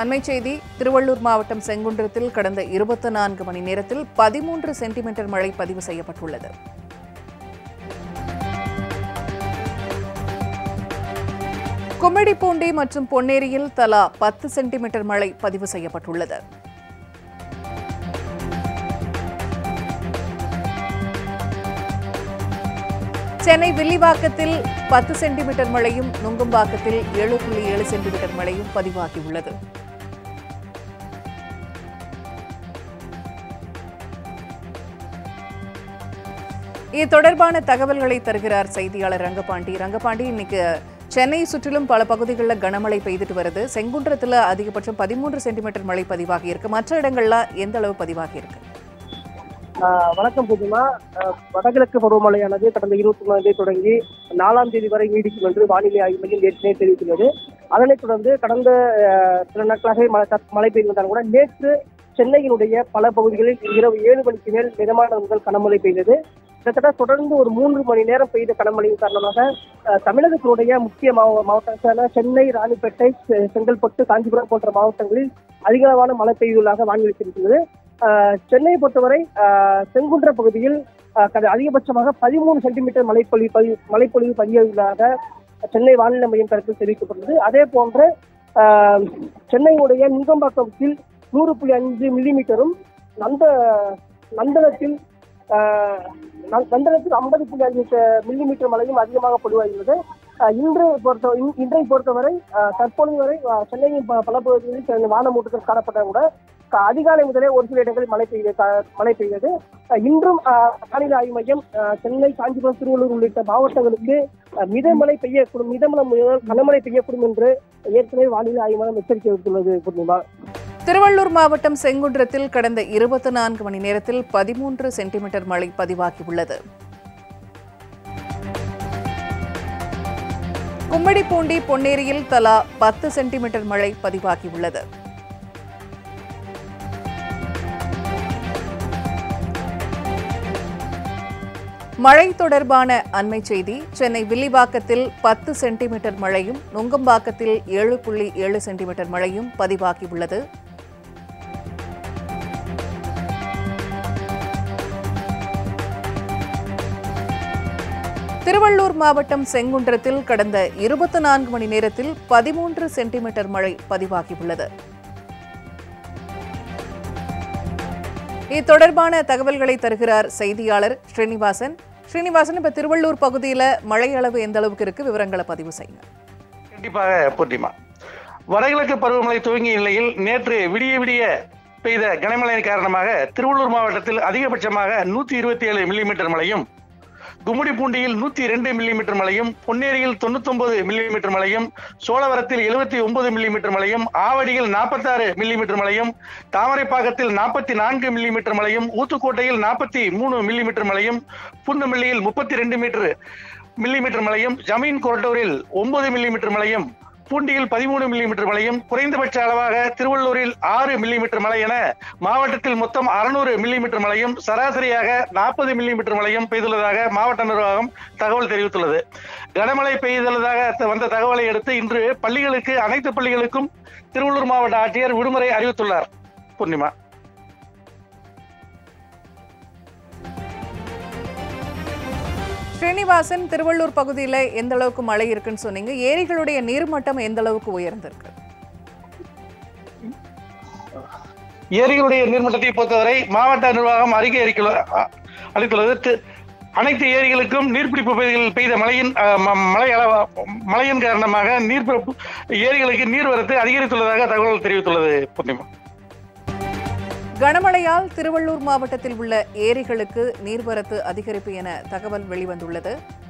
அண்மை செய்தி திருவள்ளூர் மாவட்டம் செங்குன்றத்தில் கடந்த இருபத்தி நான்கு மணி நேரத்தில் பதிமூன்று சென்டிமீட்டர் மழை பதிவு செய்யப்பட்டுள்ளது கும்மிடிப்பூண்டி மற்றும் பொன்னேரியில் தலா பத்து சென்டிமீட்டர் மழை பதிவு செய்யப்பட்டுள்ளது சென்னை வில்லிவாக்கத்தில் பத்து சென்டிமீட்டர் மழையும் நுங்கம்பாக்கத்தில் ஏழு புள்ளி ஏழு சென்டிமீட்டர் மழையும் பதிவாகியுள்ளது இது தொடர்பான தகவல்களை தருகிறார் செய்தியாளர் ரங்கபாண்டி ரங்கபாண்டி இன்னைக்கு சென்னை சுற்றிலும் பல பகுதிகளில் கனமழை பெய்துட்டு வருது செங்குன்றத்தில் அதிகபட்சம் பதிமூன்று சென்டிமீட்டர் மழை பதிவாகி இருக்கு மற்ற இடங்கள்ல எந்த அளவு பதிவாகி இருக்கு ஆஹ் வணக்கம் பூஜிமா ஆஹ் வடகிழக்கு பருவமழையானது கடந்த இருபத்தி ஒன்றாம் தேதி தொடங்கி நாலாம் தேதி வரை நீடிக்கும் என்று வானிலை ஆய்வு மையம் ஏற்கனவே தெரிவித்துள்ளது அதனைத் தொடர்ந்து கடந்த ஆஹ் சில நாட்களாக மழை மழை பெய்து வந்தாலும் கூட நேற்று சென்னையினுடைய பல பகுதிகளில் இரவு ஏழு மணிக்கு மேல் மிதமான முதல் கனமழை பெய்தது கிட்டத்தட்ட தொடர்ந்து ஒரு மூன்று மணி நேரம் பெய்த கனமழையின் காரணமாக ஆஹ் தமிழகத்தினுடைய முக்கிய மாவ மாவட்டங்களான சென்னை ராணிப்பேட்டை செ- செங்கல்பட்டு காஞ்சிபுரம் போன்ற மாவட்டங்களில் அதிகளவான மழை பெய்துள்ளதாக வானிலை தெரிவித்துள்ளது ஆஹ் சென்னையை பொறுத்தவரை ஆஹ் செங்குன்ற பகுதியில் ஆஹ் கட- அதிகபட்சமாக பதிமூணு சென்டிமீட்டர் மழைப்பொழி பதி- மழைப்பொழிவு பதிவாக சென்னை வானிலை மையம் தரப்பில் தெரிவிக்கப்பட்டது அதே போன்று ஆஹ் சென்னையுடைய நுங்கம்பாக்கத்தில் நூறு புள்ளி அஞ்சு மில்லிமீட்டரும் நந்த நந்தனத்தில் ஆஹ் ந- நந்தனத்தில் ஐம்பது புள்ளி அஞ்சு மில்லிமீட்டர் மழையும் அதிகமாக பொழிவாகிறது ஆஹ் இன்று பொறுத்த இன்- இன்றை பொறுத்தவரை ஆஹ் தற்பொழுது வரை ஆஹ் சென்னையின் ப- பல பகுதிகளில் சில வானமூட்டத்தில் காணப்பட்டால் கூட க- அதிகாலை முதலே ஒரு சில இடங்களில் மழை பெய்து க- மழை பெய்தது அஹ் இன்றும் அஹ், வானிலை ஆய்வு மையம் அஹ், சென்னை காஞ்சிபுரம் திருவள்ளூர் உள்ளிட்ட மாவட்டங்களுக்கு அஹ், மிதமழை பெய்யக்கூடும் மிதமழை முதல் கனமழை பெய்யக்கூடும் என்று ஏற்கனவே வானிலை ஆய்வு மையம் எச்சரிக்கை விடுத்துள்ளது பூர்ணிமா திருவள்ளூர் மாவட்டம் செங்குன்றத்தில் கடந்த இருபத்தி நான்கு மணி நேரத்தில் பதிமூன்று சென்டிமீட்டர் மழை பதிவாகியுள்ளது கும்மிடிப்பூண்டி பொன்னேரியில் தலா பத்து சென்டிமீட்டர் மழை பதிவாகியுள்ளது மழை தொடர்பான அண்மை செய்தி சென்னை வில்லிவாக்கத்தில் பத்து சென்டிமீட்டர் மழையும் நுங்கம்பாக்கத்தில் ஏழு புள்ளி ஏழு சென்டிமீட்டர் மழையும் பதிவாகியுள்ளது திருவள்ளூர் மாவட்டம் செங்குன்றத்தில் கடந்த இருபத்தி நான்கு மணி நேரத்தில் பதிமூன்று சென்டிமீட்டர் மழை பதிவாகியுள்ளது இது தொடர்பான தகவல்களை தருகிறார் செய்தியாளர் ஸ்ரீனிவாசன் ஸ்ரீனிவாசன் இப்ப திருவள்ளூர் பகுதியில மழை அளவு எந்த அளவுக்கு இருக்கு விவரங்களை பதிவு செய்யுங்க கண்டிப்பாக பூர்ணிமா வடகிழக்கு பருவமழை துவங்கிய நிலையில் நேற்று விடிய விடிய பெய்த கனமழையின் காரணமாக திருவள்ளூர் மாவட்டத்தில் அதிகபட்சமாக நூத்தி இருபத்தி ஏழு மில்லிமீட்டர் மழையும் கும்மிடிப்பூண்டியில் நூத்தி ரெண்டு மில்லிமீட்டர் மழையும் பொன்னேரியில் தொண்ணூத்தொன்பது மில்லிமீட்டர் மழையும் சோழவரத்தில் எழுபத்தி ஒன்பது மில்லிமீட்டர் மழையும் ஆவடியில் நாற்பத்தாறு மில்லிமீட்டர் மழையும் தாமரைப்பாக்கத்தில் நாற்பத்தி நான்கு மில்லிமீட்டர் மழையும் ஊத்துக்கோட்டையில் நாற்பத்தி மூணு மில்லிமீட்டர் மழையும் புந்தமல்லியில் முப்பத்தி ரெண்டு மீட்டர் மில்லிமீட்டர் மழையும் ஜமீன் கொரட்டூரில் ஒன்பது மில்லிமீட்டர் மழையும் பூண்டியில் பதிமூணு மில்லிமீட்டர் மழையும் குறைந்தபட்ச அளவாக திருவள்ளூரில் ஆறு மில்லிமீட்டர் மழை என மாவட்டத்தில் மொத்தம் அறுநூறு மில்லிமீட்டர் மழையும் சராசரியாக நாற்பது மில்லிமீட்டர் மழையும் பெய்துள்ளதாக மாவட்ட நிர்வாகம் தகவல் தெரிவித்துள்ளது கனமழை பெய்துள்ளதாக த- வந்த தகவலை அடுத்து இன்று பள்ளிகளுக்கு அனைத்து பள்ளிகளுக்கும் திருவள்ளூர் மாவட்ட ஆட்சியர் விடுமுறை அறிவித்துள்ளார் பூர்ணிமா ஸ்ரீனிவாசன் திருவள்ளூர் பகுதியில எந்த அளவுக்கு மழை இருக்குன்னு சொன்னீங்க ஏரிகளுடைய நீர்மட்டம் எந்த அளவுக்கு உயர்ந்திருக்கு ஏரிகளுடைய நீர்மட்டத்தை பொறுத்தவரை மாவட்ட நிர்வாகம் அறிக்கை அறிக்கை அ- அளித்துள்ளது தி- அனைத்து ஏரிகளுக்கும் நீர்பிடிப்பு பகுதிகளில் பெய்த மழையின் அ, ம- மழை அளவு மழையின் காரணமாக நீர்பிடிப்பு ஏரிகளுக்கு நீர்வரத்து அதிகரித்துள்ளதாக தகவல் தெரிவித்துள்ளது பூர்ணிமா கனமழையால் திருவள்ளூர் மாவட்டத்தில் உள்ள ஏரிகளுக்கு நீர்வரத்து அதிகரிப்பு என தகவல் வெளிவந்துள்ளது